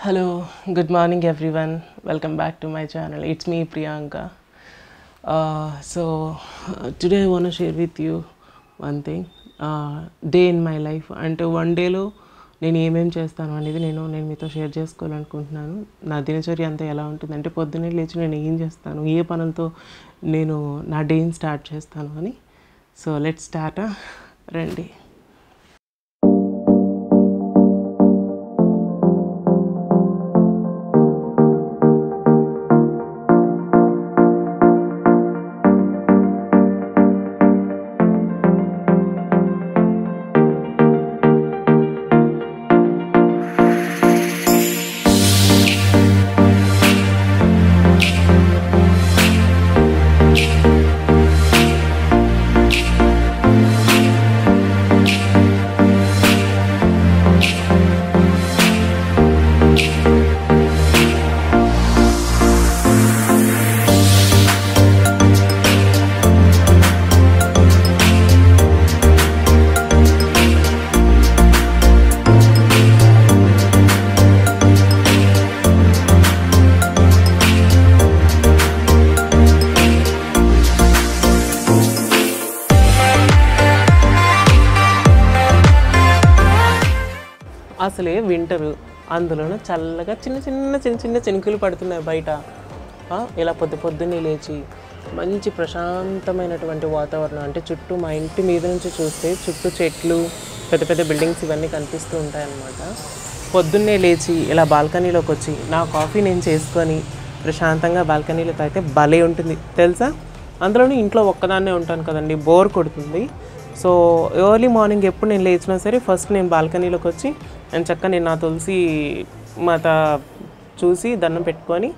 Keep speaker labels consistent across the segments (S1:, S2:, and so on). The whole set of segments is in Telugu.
S1: Hello, good morning everyone. Welcome back to my channel. It's me Priyanka. Uh, so uh, today I want to share with you one thing. Day in my life అంటే వన్ డేలో నేను ఏమేం చేస్తాను అనేది నేను నేను మీతో షేర్ చేసుకోవాలనుకుంటున్నాను నా దినచర్య అంతా ఎలా ఉంటుంది అంటే పొద్దున్నే లేచి నేను ఏం చేస్తాను ఏ పనులతో నేను నా డేని స్టార్ట్ చేస్తాను అని సో లెట్ స్టార్ట్ రండి అసలే వింటరు అందులోనూ చల్లగా చిన్న చిన్న చిన్న చిన్న చినుకులు పడుతున్నాయి బయట ఆ, ఇలా పొద్దు పొద్దున్నే లేచి మంచి ప్రశాంతమైనటువంటి వాతావరణం అంటే చుట్టూ మా ఇంటి మీద నుంచి చూస్తే చుట్టూ చెట్లు పెద్ద పెద్ద బిల్డింగ్స్ ఇవన్నీ కనిపిస్తూ ఉంటాయన్నమాట పొద్దున్నే లేచి ఇలా బాల్కనీలోకి వచ్చి నా కాఫీ నేను చేసుకొని ప్రశాంతంగా బాల్కనీలో తాగితే భలే ఉంటుంది తెలుసా అందులోనూ ఇంట్లో ఒక్కదాన్నే ఉంటాను కదండి బోర్ కొడుతుంది సో ఎర్లీ మార్నింగ్ ఎప్పుడు నేను లేచినా సరే ఫస్ట్ నేను బాల్కనీలోకి వచ్చి నేను చక్కగా నేను నా తులసి మాత చూసి దండం పెట్టుకొని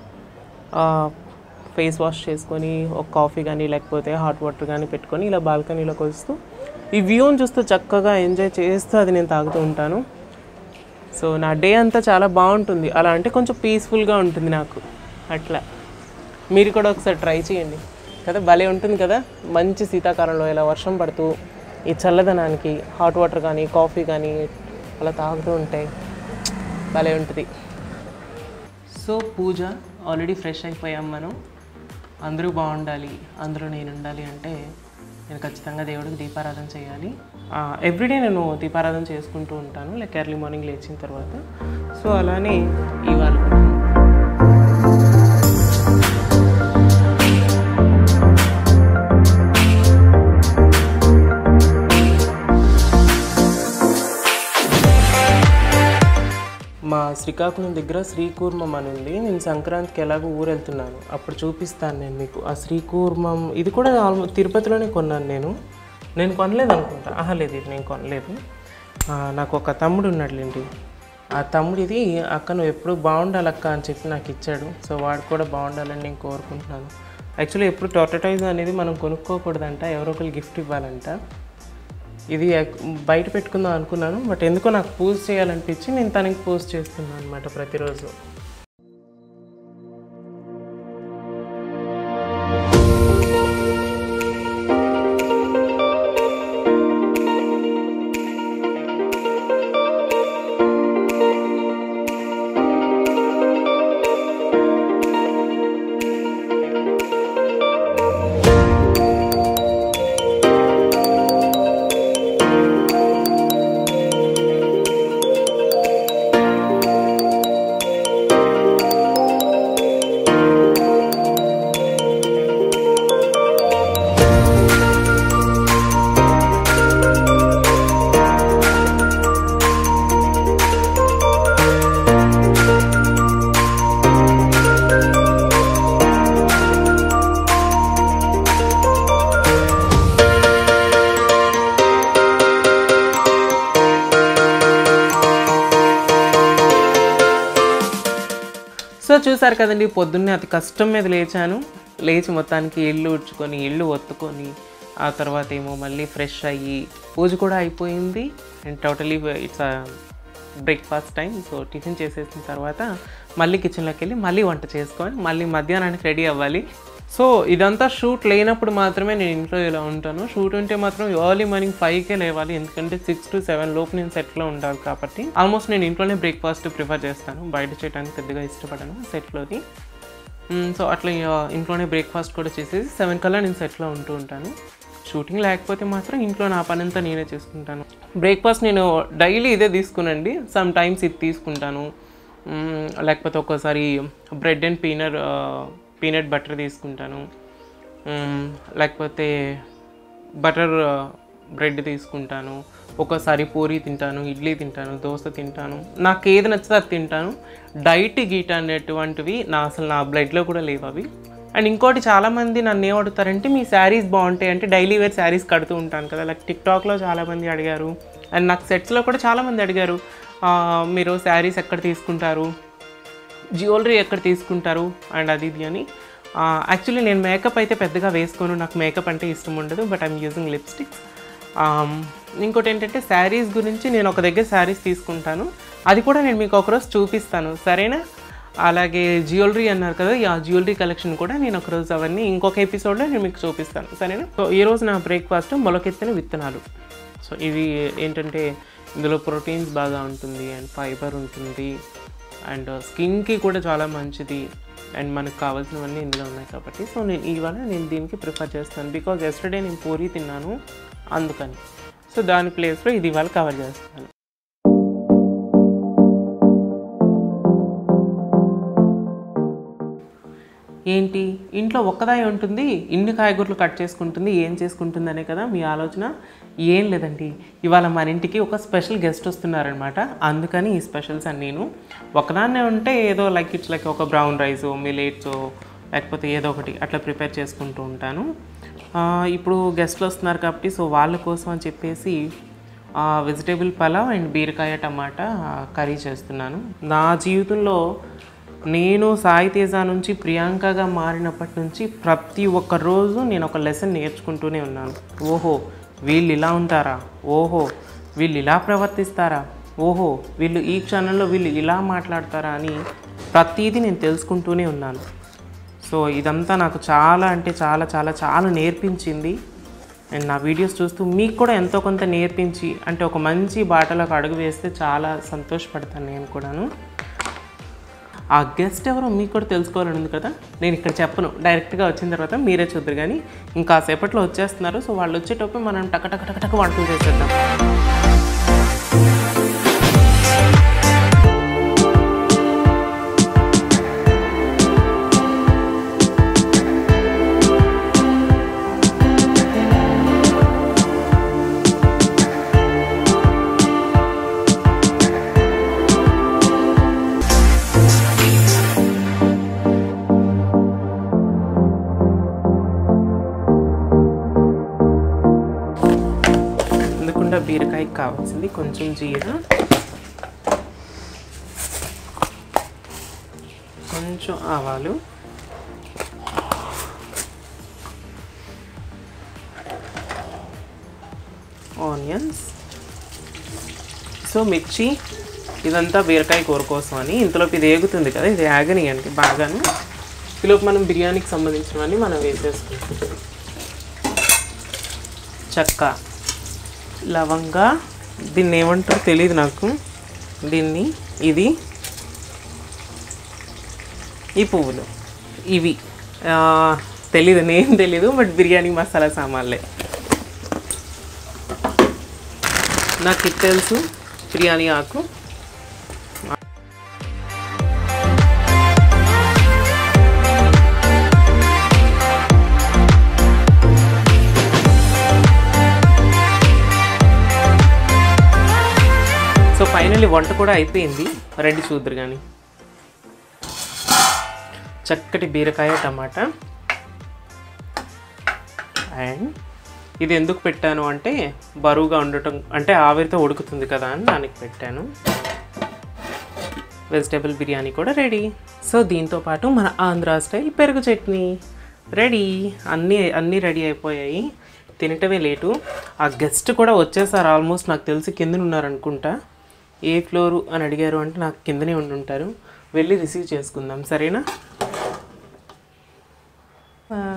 S1: ఫేస్ వాష్ చేసుకొని ఒక కాఫీ కానీ లేకపోతే హాట్ వాటర్ కానీ పెట్టుకొని ఇలా బాల్కనీలోకి వస్తూ ఈ వ్యూని చూస్తూ చక్కగా ఎంజాయ్ చేస్తూ అది నేను తాగుతూ ఉంటాను సో నా డే అంతా చాలా బాగుంటుంది అలా అంటే కొంచెం పీస్ఫుల్గా ఉంటుంది నాకు అట్లా మీరు కూడా ఒకసారి ట్రై చేయండి కదా భలే ఉంటుంది కదా మంచి శీతాకాలంలో ఇలా వర్షం పడుతూ ఈ చల్లదనానికి హాట్ వాటర్ కానీ కాఫీ కానీ అలా తాగుతూ ఉంటే భలే ఉంటుంది సో పూజ ఆల్రెడీ ఫ్రెష్ అయిపోయాం మనం అందరూ బాగుండాలి అందరూ నేను ఉండాలి అంటే నేను ఖచ్చితంగా దేవుడికి దీపారాధన చేయాలి ఎవ్రీడే నేను దీపారాధన చేసుకుంటూ ఉంటాను లైక్ ఎర్లీ మార్నింగ్ లేచిన తర్వాత సో అలానే ఇవాళ కూడా మా శ్రీకాకుళం దగ్గర శ్రీకూర్మం అని ఉంది నేను సంక్రాంతికి ఎలాగో ఊరు వెళ్తున్నాను అప్పుడు చూపిస్తాను నేను మీకు ఆ శ్రీకూర్మం ఇది కూడా ఆల్మోస్ట్ తిరుపతిలోనే కొన్నాను నేను నేను కొనలేదు అనుకుంటా ఆహా లేదు ఇది నేను కొనలేదు ఆ, నాకు ఒక తమ్ముడు ఉన్నాడులేండి ఆ తమ్ముడు ఇది అక్క నువ్వు ఎప్పుడు బాగుండాలి అక్క అని చెప్పి నాకు ఇచ్చాడు సో వాడు కూడా బాగుండాలని నేను కోరుకుంటున్నాను యాక్చువల్లీ ఎప్పుడు టొటటైజ్ అనేది మనం కొనుక్కోకూడదంట ఎవరో ఒకరు గిఫ్ట్ ఇవ్వాలంట ఇది ఎక్- బయట పెట్టుకుందాం అనుకున్నాను బట్ ఎందుకో నాకు పూజ చేయాలనిపించి నేను తనకి పూజ చేస్తున్నాను అనమాట ప్రతిరోజు సో చూసారు కదండి పొద్దున్నే అతి కష్టం మీద లేచాను లేచి మొత్తానికి ఇల్లు ఉడ్చుకొని ఇల్లు ఒత్తుకొని ఆ తర్వాత ఏమో మళ్ళీ ఫ్రెష్ అయ్యి పూజ కూడా అయిపోయింది and totally it's breakfast time so tiffin చేసేసిన తర్వాత మళ్ళీ కిచెన్లోకి వెళ్ళి మళ్ళీ వంట చేసుకొని మళ్ళీ మధ్యాహ్నానికి రెడీ అవ్వాలి సో ఇదంతా షూట్ లేనప్పుడు మాత్రమే నేను ఇంట్లో ఇలా ఉంటాను షూట్ ఉంటే మాత్రం ఎర్లీ మార్నింగ్ ఫైవ్కే లేవాలి ఎందుకంటే సిక్స్ టు సెవెన్ లోపు నేను సెట్లో ఉండాలి కాబట్టి ఆల్మోస్ట్ నేను ఇంట్లోనే బ్రేక్ఫాస్ట్ ప్రిఫర్ చేస్తాను బయట చేయడానికి పెద్దగా ఇష్టపడను సెట్లోని సో అట్లా ఇక ఇంట్లోనే బ్రేక్ఫాస్ట్ కూడా చేసేసి సెవెన్ కల్లా నేను సెట్లో ఉంటూ ఉంటాను షూటింగ్ లేకపోతే మాత్రం ఇంట్లో నా పని అంతా నేనే చేసుకుంటాను బ్రేక్ఫాస్ట్ నేను డైలీ ఇదే తీసుకునండి సమ్ టైమ్స్ ఇది తీసుకుంటాను మ్మ్, లేకపోతే ఒక్కోసారి బ్రెడ్ అండ్ పీనర్ పీనట్ బటర్ తీసుకుంటాను మ్మ్, లేకపోతే బటర్ బ్రెడ్ తీసుకుంటాను ఒక్కోసారి పూరి తింటాను ఇడ్లీ తింటాను దోశ తింటాను నాకు ఏది నచ్చితే అది తింటాను డైట్ గీట్ అనేటువంటివి నా అసలు నా బ్లడ్లో కూడా లేవు అవి అండ్ ఇంకోటి చాలామంది నన్ను ఏం అడుగుతారంటే మీ శారీస్ బాగుంటాయి అంటే డైలీ వేర్ శారీస్ కడుతూ ఉంటాను కదా లైక్ టిక్టాక్లో చాలామంది అడిగారు అండ్ నాకు సెట్స్లో కూడా చాలామంది అడిగారు "ఆ, మీరు శారీస్ ఎక్కడ తీసుకుంటారు జ్యువెలరీ ఎక్కడ తీసుకుంటారు అండ్ అది ఇది అని యాక్చువల్లీ నేను మేకప్ అయితే పెద్దగా వేసుకోను నాకు మేకప్ అంటే ఇష్టం ఉండదు బట్ ఐమ్ యూజింగ్ లిప్స్టిక్స్ ఇంకోటి ఏంటంటే శారీస్ గురించి నేను ఒక దగ్గర శారీస్ తీసుకుంటాను అది కూడా నేను మీకు ఒకరోజు చూపిస్తాను సరేనా అలాగే జ్యువెలరీ అన్నారు కదా ఆ జ్యువెలరీ కలెక్షన్ కూడా నేను ఒకరోజు అవన్నీ ఇంకొక ఎపిసోడ్లో నేను మీకు చూపిస్తాను సరేనా సో ఈరోజు నా బ్రేక్ఫాస్ట్ మొలకెత్తిన విత్తనాలు సో ఇది ఏంటంటే ఇందులో ప్రోటీన్స్ బాగా ఉంటుంది అండ్ ఫైబర్ ఉంటుంది అండ్ స్కిన్కి కూడా చాలా మంచిది అండ్ మనకు కావాల్సినవన్నీ ఇందులో ఉన్నాయి కాబట్టి సో నేను ఇవాళ నేను దీనికి ప్రిఫర్ చేస్తాను బికాజ్ ఎస్టర్డే నేను పూరి తిన్నాను అందుకని సో దాని ప్లేస్లో ఇది ఇవాళ కవర్ చేస్తాను ఏంటి ఇంట్లో ఒక్కదాయి ఉంటుంది ఇన్ని కాయగూరలు కట్ చేసుకుంటుంది ఏం చేసుకుంటుంది అనే కదా మీ ఆలోచన ఏం లేదండి ఇవాళ మన ఇంటికి ఒక స్పెషల్ గెస్ట్ వస్తున్నారనమాట అందుకని ఈ స్పెషల్స్ అని నేను ఒకదాన్నే ఉంటే ఏదో లైక్ ఇట్స్ లైక్ ఒక బ్రౌన్ రైస్ మిలేట్స్ లేకపోతే ఏదో ఒకటి అట్లా ప్రిపేర్ చేసుకుంటూ ఉంటాను ఆ, ఇప్పుడు గెస్ట్లు వస్తున్నారు కాబట్టి సో వాళ్ళ కోసం అని చెప్పేసి వెజిటేబుల్ పలావ్ అండ్ బీరకాయ టమాటా కర్రీ చేస్తున్నాను నా జీవితంలో నేను సాయి తేజ నుంచి ప్రియాంకగా మారినప్పటి నుంచి ప్రతి ఒక్క రోజు నేను ఒక లెసన్ నేర్చుకుంటూనే ఉన్నాను ఓహో వీళ్ళు ఇలా ఉంటారా ఓహో వీళ్ళు ఇలా ప్రవర్తిస్తారా ఓహో వీళ్ళు ఈ క్షణంలో వీళ్ళు ఇలా మాట్లాడతారా అని ప్రతిదీ నేను తెలుసుకుంటూనే ఉన్నాను సో ఇదంతా నాకు చాలా అంటే చాలా చాలా చాలా నేర్పించింది అండ్ నా వీడియోస్ చూస్తూ మీకు కూడా ఎంతో కొంత నేర్పించి అంటే ఒక మంచి బాటలోకి అడుగు వేస్తే చాలా సంతోషపడతాను నేను కూడాను ఆ గెస్ట్ ఎవరో మీకు కూడా తెలుసుకోవాలని ఉంది కదా నేను ఇక్కడ చెప్పను డైరెక్ట్గా వచ్చిన తర్వాత మీరే చూద్దరు కానీ ఇంకా సేపట్లో వచ్చేస్తున్నారు సో వాళ్ళు వచ్చేటప్పుడు మనం టక టక టక టక వంటలు చేసేద్దాం ఎందుకుండా బీరకాయకి కావాల్సింది కొంచెం జీరా కొంచెం ఆవాలు ఆనియన్స్ సో మిర్చి ఇదంతా బీరకాయ కూర కోసం అని ఇంతలోపు ఇది ఏగుతుంది కదా ఇది ఆగనియండి బాగాను ఈలోపు మనం బిర్యానీకి సంబంధించినవన్నీ మనం వేసేసుకుంటాం చెక్క లవంగా దీన్ని ఏమంటారో తెలియదు నాకు దీన్ని ఇది ఈ పువ్వులు ఇవి ఆ, తెలీదు నేను తెలీదు బట్ బిర్యానీ మసాలా సామాన్లే నాకు ఇది తెలుసు బిర్యానీ ఆకు సో ఫైనల్లీ వంట కూడా అయిపోయింది రండి చూద్దరు కానీ చక్కటి బీరకాయ టమాటా అండ్ ఇది ఎందుకు పెట్టాను అంటే బరువుగా ఉండటం అంటే ఆవిరితో ఉడుకుతుంది కదా అని దానికి పెట్టాను వెజిటేబుల్ బిర్యానీ కూడా రెడీ సో దీంతో పాటు మన ఆంధ్ర స్టైల్ పెరుగు చట్నీ రెడీ అన్నీ అన్నీ రెడీ అయిపోయాయి తినటమే లేటు ఆ గెస్ట్ కూడా వచ్చేసారు ఆల్మోస్ట్ నాకు తెలిసి కిందన ఉన్నారనుకుంటా ఏ ఫ్లోరు అని అడిగారు అంటే నాకు కిందనే ఉండి ఉంటారు వెళ్ళి రిసీవ్ చేసుకుందాం సరేనా ఆ,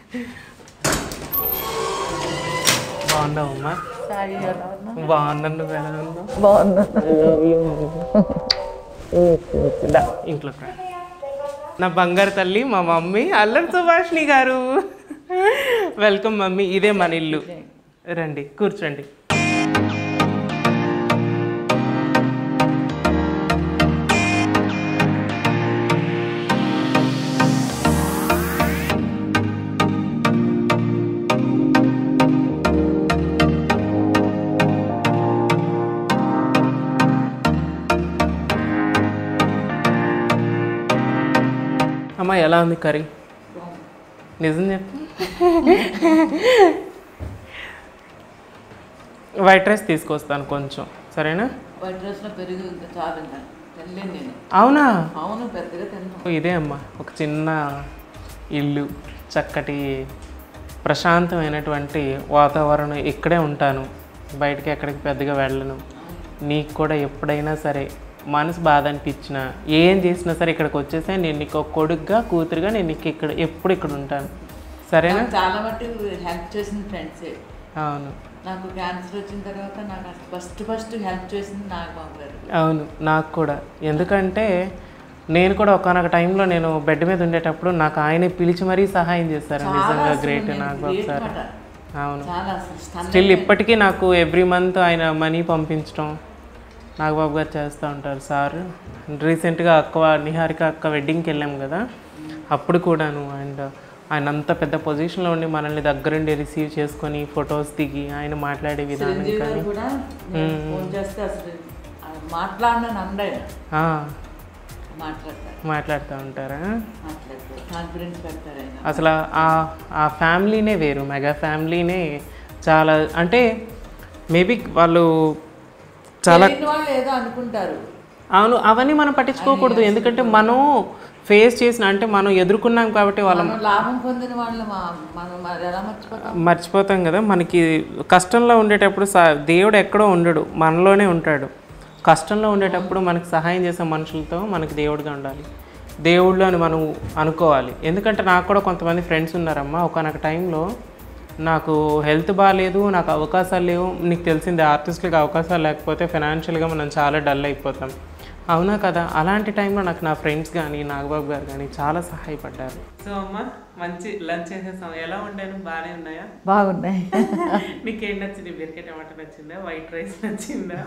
S1: బాగున్నావమ్మా
S2: సాయి ఎలా ఉన్నా
S1: బాగున్నాను నువ్వు ఎలా ఉన్నావు
S2: బాగున్నా
S1: దా, ఇంట్లోకి రా నా బంగారు తల్లి మా మమ్మీ అల్లం సుభాష్ని గారు వెల్కమ్ మమ్మీ ఇదే మన ఇల్లు రండి కూర్చోండి అమ్మ ఎలా ఉంది కర్రీ నిజం చెప్పు వైట్ రైస్ తీసుకొస్తాను కొంచెం సరేనా
S2: వైట్ రైస్లో పెరుగు ఇంకా చాలు ఇంకా తినలేను నేను
S1: అవునా
S2: అవును పెద్దగా తిన్నాను
S1: ఇదే అమ్మా ఒక చిన్న ఇల్లు చక్కటి ప్రశాంతమైనటువంటి వాతావరణం ఇక్కడే ఉంటాను బయటికి ఎక్కడికి పెద్దగా వెళ్ళను నీకు కూడా ఎప్పుడైనా సరే మనసు బాధ అనిపించినా ఏం చేసినా సరే ఇక్కడికి వచ్చేసా నేను నీకు ఒక కొడుకుగా కూతురుగా నేను నీకు ఇక్కడ ఎప్పుడు ఇక్కడ ఉంటాను సరేనా
S2: నాకు చాలా మట్టుకు హెల్ప్ చేసిన ఫ్రెండ్సే
S1: అవును
S2: నాకు క్యాన్సర్ వచ్చిన తర్వాత నాకు అసలు ఫస్ట్ ఫస్ట్ హెల్ప్ చేసింది నాగబాబు గారు
S1: అవును నాకు కూడా ఎందుకంటే నేను కూడా ఒకనొక టైంలో నేను బెడ్ మీద ఉండేటప్పుడు నాకు ఆయనే పిలిచి మరీ సహాయం చేశారు నిజంగా
S2: అసలు
S1: గ్రేట్
S2: నేను
S1: నాకు
S2: great
S1: ఒకసారి
S2: మాట.
S1: అవును
S2: చాలా అసలు stun
S1: స్టిల్ ఇప్పటికీ నాకు ఎవ్రీ మంత్ ఆయన మనీ పంపించడం నాగబాబు గారు చేస్తూ ఉంటారు సార్ రీసెంట్గా అక్క నిహారిక అక్క వెడ్డింగ్కి వెళ్ళాం కదా అప్పుడు కూడాను అండ్ ఆయన అంత పెద్ద పొజిషన్లో ఉండి మనల్ని దగ్గరుండి రిసీవ్ చేసుకొని ఫొటోస్ దిగి ఆయన మాట్లాడే విధానం
S2: చిరంజీవి గారు
S1: కానీ
S2: కూడా నేను ఫోన్ చేస్తే అసలు మాట్లాడినాను అండాయన
S1: ఆ,
S2: మాట్లాడతారు
S1: మాట్లాడుతూ ఉంటారా
S2: మాట్లాడతారు కాన్ఫిడెన్స్ పెడతారు ఆయన
S1: అసలు ఆ ఆ ఫ్యామిలీనే వేరు మెగా ఫ్యామిలీనే చాలా అంటే మేబీ వాళ్ళు చాలా
S2: తెలియని వాళ్ళు ఏదో అనుకుంటారు
S1: అవును అవన్నీ మనం పట్టించుకోకూడదు ఎందుకంటే మనం ఫేస్ చేసిన అంటే మనం ఎదుర్కొన్నాం కాబట్టి వాళ్ళ
S2: మనం లాభం పొందిన వాళ్ళు మా- మనం మరి ఎలా మర్చిపోతాం
S1: మర్చిపోతాం కదా మనకి కష్టంలో ఉండేటప్పుడు సా- దేవుడు ఎక్కడో ఉండడు మనలోనే ఉంటాడు కష్టంలో ఉండేటప్పుడు మనకి సహాయం చేసే మనుషులతో మనకి దేవుడిగా ఉండాలి దేవుళ్ళు అని మనం అనుకోవాలి ఎందుకంటే నాకు కూడా కొంతమంది ఫ్రెండ్స్ ఉన్నారమ్మా ఒకనొక టైంలో నాకు హెల్త్ బాగాలేదు నాకు అవకాశాలు లేవు నీకు తెలిసిందే ఆర్టిస్టులకు అవకాశాలు లేకపోతే ఫైనాన్షియల్గా మనం చాలా డల్ అయిపోతాం అవునా కదా అలాంటి టైంలో నాకు నా ఫ్రెండ్స్ కానీ నాగబాబు గారు కానీ చాలా సహాయపడ్డారు సో అమ్మ మంచి లంచ్ చేసేసాం ఎలా ఉండాను బాగానే ఉన్నాయా
S2: బాగున్నాయి
S1: మీకు ఏం నచ్చింది బీరకాయ టమాటా నచ్చిందా వైట్ రైస్ నచ్చిందా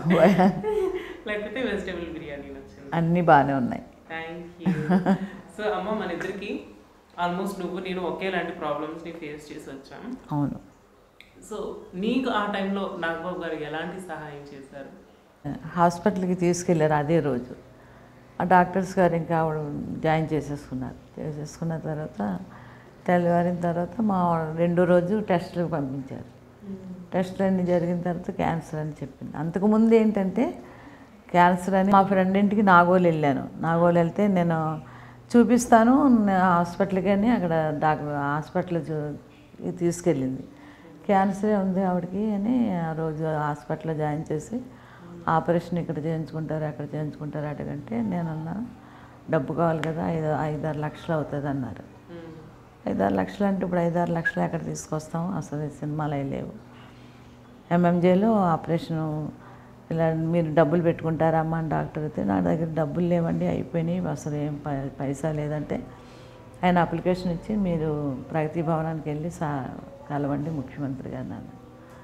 S1: లేకపోతే వెజిటేబుల్ బిర్యానీ నచ్చిందా
S2: అన్నీ బాగానే ఉన్నాయి
S1: థ్యాంక్ యూ సో అమ్మ మన ఇద్దరికి ఆల్మోస్ట్ నువ్వు నేను ఒకేలాంటి ప్రాబ్లమ్స్ని ఫేస్ చేసి వచ్చాం
S2: అవును
S1: సో నీకు ఆ టైంలో నాగబాబు గారు ఎలాంటి సహాయం చేశారు
S2: హాస్పిటల్కి తీసుకెళ్ళారు అదే రోజు ఆ డాక్టర్స్ గారు ఇంకా ఆవిడ జాయిన్ చేసేసుకున్నారు చేసేసుకున్న తర్వాత తెల్లవారిన తర్వాత మా రెండో రోజు టెస్టులకు పంపించారు టెస్టులు అన్నీ జరిగిన తర్వాత క్యాన్సర్ అని చెప్పింది అంతకుముందు ఏంటంటే క్యాన్సర్ అని మా ఫ్రెండ్ ఇంటికి నాగోలు వెళ్ళాను నాగోలు వెళ్తే నేను చూపిస్తాను నే- హాస్పిటల్కి అని అక్కడ డాక్టర్ హాస్పిటల్ చూ- తీసుకెళ్ళింది క్యాన్సరే ఉంది ఆవిడకి అని ఆ రోజు హాస్పిటల్లో జాయిన్ చేసి ఆపరేషన్ ఇక్కడ చేయించుకుంటారు అక్కడ చేయించుకుంటారు అటగంటే నేను అన్నాను డబ్బు కావాలి కదా ఐదు ఐదారు లక్షలు అవుతుంది అన్నారు ఐదారు లక్షలు అంటే ఇప్పుడు ఐదారు లక్షలు ఎక్కడ తీసుకొస్తాం అసలు ఈ సినిమాలు అవి లేవు ఎంఎంజేలో ఆపరేషన్ ఇలా మీరు డబ్బులు పెట్టుకుంటారమ్మా అని డాక్టర్ అయితే నా దగ్గర డబ్బులు లేవండి అయిపోయినాయి అసలు ఏం పై- పైసా లేదంటే ఆయన అప్లికేషన్ ఇచ్చి మీరు ప్రగతి భవనానికి వెళ్ళి సా కలవండి ముఖ్యమంత్రి గారిని అన్నాడు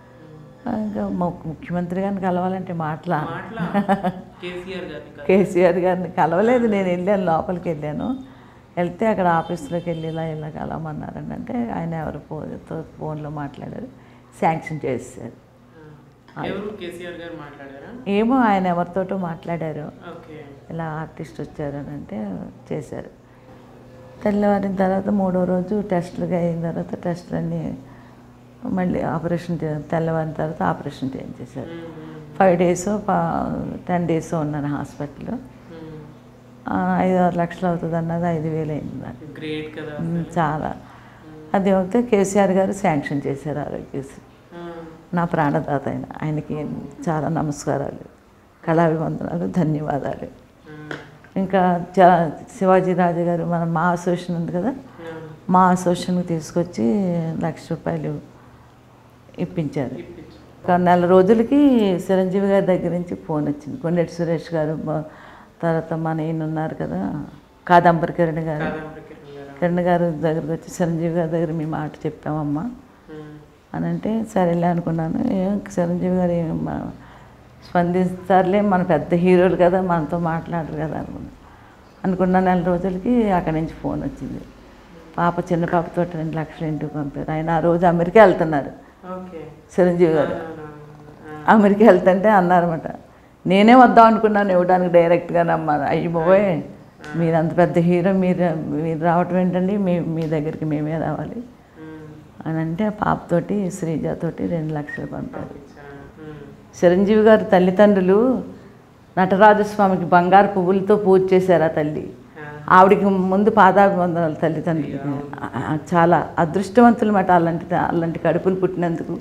S2: ఇంకా ము- ముఖ్యమంత్రి గారిని కలవాలంటే మాటలా
S1: మాట్లా కేసీఆర్ గారిని కాదు.
S2: కేసీఆర్ గారిని కలవలేదు నేను వెళ్ళాను లోపలికి వెళ్ళాను వెళ్తే అక్కడ ఆఫీస్లోకి వెళ్ళి ఇలా ఇలా కలవమన్నారండి అంటే ఆయన ఎవరు ఫోన్తో ఫోన్లో మాట్లాడారు శాంక్షన్ చేశారు
S1: ఆ. ఎవరు కేసీఆర్ గారు మాట్లాడారా
S2: ఏమో ఆయన ఎవరితోటో మాట్లాడారు
S1: ఓకే
S2: ఇలా ఆర్టిస్ట్ వచ్చారని అంటే చేశారు తెల్లవారిన తర్వాత మూడో రోజు టెస్టులుగా అయిన తర్వాత టెస్టులన్నీ మళ్ళీ ఆపరేషన్ చే- తెల్లవారిన తర్వాత ఆపరేషన్ చేయించేశారు ఫైవ్ డేస్ టెన్ డేస్ ఉన్నాను హాస్పిటల్లో ఆ, ఐదు ఆరు లక్షలు అవుతుంది అన్నది ఐదు వేలు అయింది నాకు
S1: గ్రేట్ కదా
S2: ఉమ్, చాలా అది అయితే కేసీఆర్ గారు శాంక్షన్ చేశారు ఆరోగ్యశ్రీ
S1: ఆ.
S2: నా ప్రాణదాత ఆయన ఆయనకి చాలా నమస్కారాలు కళాభివందనాలు ధన్యవాదాలు
S1: ఆ.
S2: ఇంకా చా శివాజీ రాజు గారు మన మా అసోసియేషన్ ఉంది కదా
S1: ఆ.
S2: మా అసోసియేషన్కి తీసుకొచ్చి లక్ష రూపాయలు ఇప్పించారు ఒక నెల రోజులకి చిరంజీవి గారి దగ్గర నుంచి ఫోన్ వచ్చింది కొండెటి సురేష్ గారు మా- తర్వాత మన ఈయన ఉన్నారు కదా కాదంబరి కిరణ్ గారు కిరణ్ గారు దగ్గరికి వచ్చి చిరంజీవి గారి దగ్గర మీ మాట చెప్పామమ్మా అని అంటే సరేలే అనుకున్నాను ఏం చిరంజీవి గారు ఏం మా- స్పందిస్తారులే మన పెద్ద హీరోలు కదా మనతో మాట్లాడరు కదా అనుకున్నాను అనుకున్న నెల రోజులకి అక్కడి నుంచి ఫోన్ వచ్చింది పాప చిన్న పాపతో రెండు లక్షలు ఇంటికి పంపారు ఆయన ఆ రోజు అమెరికా వెళ్తున్నారు
S1: ఓకే
S2: చిరంజీవి గారు అమెరికా వెళ్తుంటే అన్నారన్నమాట నేనే వద్దాం అనుకున్నాను ఇవ్వడానికి డైరెక్ట్గా నమ్మాను అయ్యి బాబోయ్ మీరు అంత పెద్ద హీరో మీరు మీరు రావటం ఏంటండి మీ మీ దగ్గరికి మేమే రావాలి అని అంటే ఆ పాపతోటి శ్రీజతోటి రెండు లక్షలు పంపారు చిరంజీవి గారి తల్లిదండ్రులు నటరాజస్వామికి బంగారు పువ్వులతో పూజ చేశారు ఆ తల్లి ఆవిడకి ముందు పాదాభివందనాలు తల్లిదండ్రులకి ఆ- ఆ- చాలా అదృష్టవంతులు మాట అలాంటి అలాంటి కడుపులు పుట్టినందుకు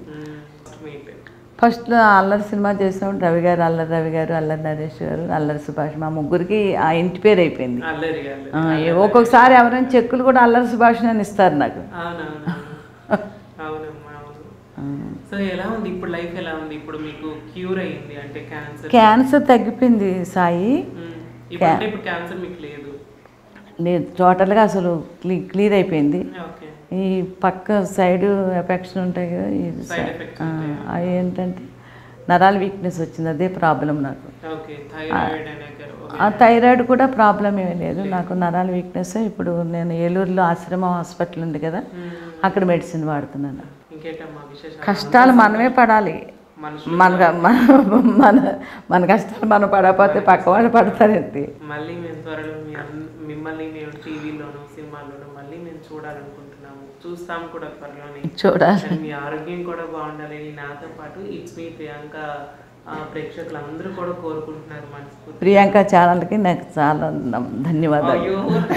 S2: ఫస్ట్ అల్లరి సినిమా చేసినప్పుడు రవి గారు అల్లరి రవి గారు అల్లరి నరేష్ గారు అల్లరి సుభాష్ మా ముగ్గురికి ఆ ఇంటి పేరు అయిపోయింది
S1: అల్లరి గారు
S2: ఆ, ఒక్కొక్కసారి ఎవరైనా చెక్కులు కూడా అల్లరి సుభాష్ అని ఇస్తారు నాకు
S1: అవునవును అవునమ్మా అవును
S2: ఆ.
S1: సో ఎలా ఉంది ఇప్పుడు లైఫ్ ఎలా ఉంది ఇప్పుడు మీకు క్యూర్ అయ్యింది అంటే క్యాన్సర్
S2: క్యాన్సర్ తగ్గిపోయింది సాయి
S1: ఇప్పుడు అంటే ఇప్పుడు క్యాన్సర్ మీకు లేదు
S2: లేదు టోటల్గా అసలు క్లీ క్లియర్ అయిపోయింది
S1: ఓకే
S2: ఈ పక్క సైడ్ ఎఫెక్షన్ ఉంటాయి కదా ఈ
S1: సైడ్ ఎఫెక్ట్స్
S2: ఆ, అవి ఏంటంటే నరాల వీక్నెస్ వచ్చింది అదే ప్రాబ్లం నాకు
S1: ఓకే థైరాయిడ్ అనేక
S2: ఆ థైరాయిడ్ కూడా ప్రాబ్లం ఏమీ లేదు నాకు నరాల వీక్నెస్ ఇప్పుడు నేను ఏలూరులో ఆశ్రమం హాస్పిటల్ ఉంది కదా అక్కడ మెడిసిన్ వాడుతున్నాను
S1: ఇంకేటమ్మా విశేషాలు
S2: కష్టాలు మనమే పడాలి
S1: మనుషులు
S2: మన మన మన మన కష్టాలు మనం పడకపోతే పక్క వాళ్ళు పడతారేంటి
S1: మళ్ళీ మేము త్వరలో మీ అన్- మిమ్మల్ని మేము టీవీలోను సినిమాల్లోనూ మళ్ళీ మేము చూడాలనుకుంటున్నాము చూస్తాం కూడా త్వరలోనే
S2: చూడాలి
S1: అండ్ మీ ఆరోగ్యం కూడా బాగుండాలని నాతో పాటు ఇట్స్ మీ ప్రియాంక ఆ, ప్రేక్షకులు అందరూ కూడా కోరుకుంటున్నారు మనస్ఫూర్తి
S2: ప్రియాంక ఛానల్కి నాకు చాలా న- ధన్యవాదాలు
S1: అయ్యో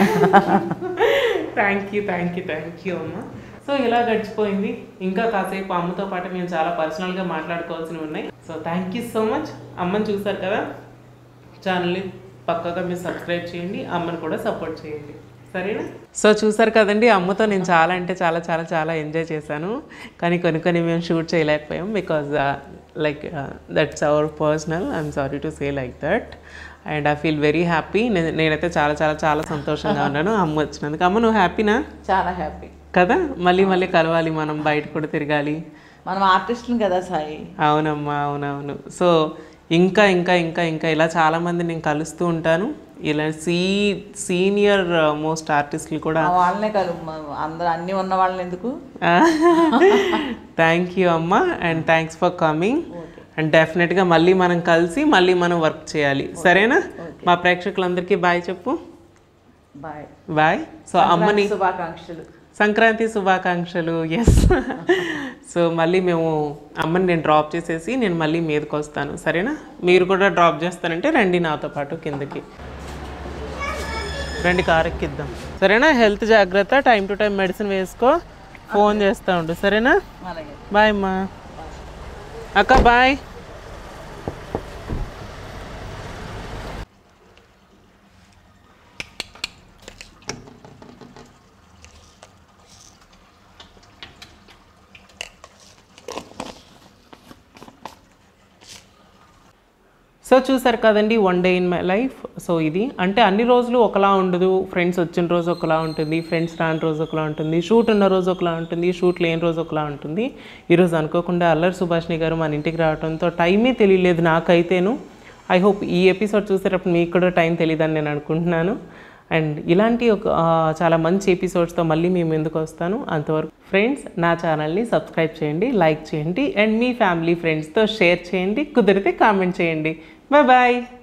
S1: thank you thank you thank you అమ్మ సో ఇలా గడిచిపోయింది ఇంకా కాసేపు అమ్మతో పాటు మేము చాలా పర్సనల్గా మాట్లాడుకోవాల్సినవి ఉన్నాయి so thank you so much అమ్మని చూసారు కదా ఛానల్ని పక్కగా మీరు సబ్స్క్రైబ్ చేయండి అమ్మని కూడా సపోర్ట్ చేయండి సరేనా సో చూసారు కదండి అమ్మతో నేను చాలా అంటే చాలా చాలా చాలా ఎంజాయ్ చేశాను కానీ కొన్ని కొన్ని మేము షూట్ చేయలేకపోయాం because like that's our personal I'm sorry to say like that and I feel very happy నేనైతే చాలా చాలా చాలా సంతోషంగా ఉన్నాను అమ్మ వచ్చినందుకు అమ్మ నువ్వు హ్యాపీనా
S2: చాలా హ్యాపీ
S1: కదా మళ్ళీ మళ్ళీ కలవాలి మనం బయట కూడా తిరగాలి
S2: మనం ఆర్టిస్టులు కదా సాయి
S1: అవునమ్మా అవునవును సో ఇంకా ఇంకా ఇంకా ఇంకా ఇలా చాలామంది నేను కలుస్తూ ఉంటాను ఇలా సీ సీనియర్ మోస్ట్ ఆర్టిస్టులు కూడా
S2: ఆ వాళ్ళనే కలు అందరూ అన్నీ ఉన్న వాళ్ళని ఎందుకు
S1: థ్యాంక్ యూ అమ్మ and thanks for coming and డెఫినెట్గా మళ్ళీ మనం కలిసి మళ్ళీ మనం వర్క్ చేయాలి సరేనా మా ప్రేక్షకులందరికీ బాయ్ చెప్పు
S2: బాయ్
S1: బాయ్ సో అమ్మని
S2: శుభాకాంక్షలు
S1: సంక్రాంతి శుభాకాంక్షలు ఎస్ సో మళ్ళీ మేము అమ్మని నేను డ్రాప్ చేసేసి నేను మళ్ళీ మీదకి వస్తాను సరేనా మీరు కూడా డ్రాప్ చేస్తానంటే రండి నాతో పాటు కిందకి రండి కార్ ఎక్కిద్దాం సరేనా హెల్త్ జాగ్రత్త టైం టు టైం మెడిసిన్ వేసుకో ఫోన్ చేస్తూ ఉండు సరేనా
S2: అలాగే
S1: బాయ్ అమ్మా అక్క బాయ్ సో చూసారు కదండి one day in my life so ఇది అంటే అన్ని రోజులు ఒకలా ఉండదు ఫ్రెండ్స్ వచ్చిన రోజు ఒకలా ఉంటుంది ఫ్రెండ్స్ రాని రోజు ఒకలా ఉంటుంది షూట్ ఉన్న రోజు ఒకలా ఉంటుంది షూట్ లేని రోజు ఒకలా ఉంటుంది ఈరోజు అనుకోకుండా అల్లరి సుభాష్ని గారు మన ఇంటికి రావడంతో టైమే తెలియలేదు నాకైతేను ఐ హోప్ ఈ ఎపిసోడ్ చూసేటప్పుడు మీకు కూడా టైం తెలియదని నేను అనుకుంటున్నాను అండ్ ఇలాంటి ఒక ఆ, చాలా మంచి ఎపిసోడ్స్తో మళ్ళీ మేము ఎందుకు వస్తాను అంతవరకు ఫ్రెండ్స్ నా ఛానల్ని సబ్స్క్రైబ్ చేయండి లైక్ చేయండి అండ్ మీ ఫ్యామిలీ ఫ్రెండ్స్తో షేర్ చేయండి కుదిరితే కామెంట్ చేయండి బాయ్ బాయ్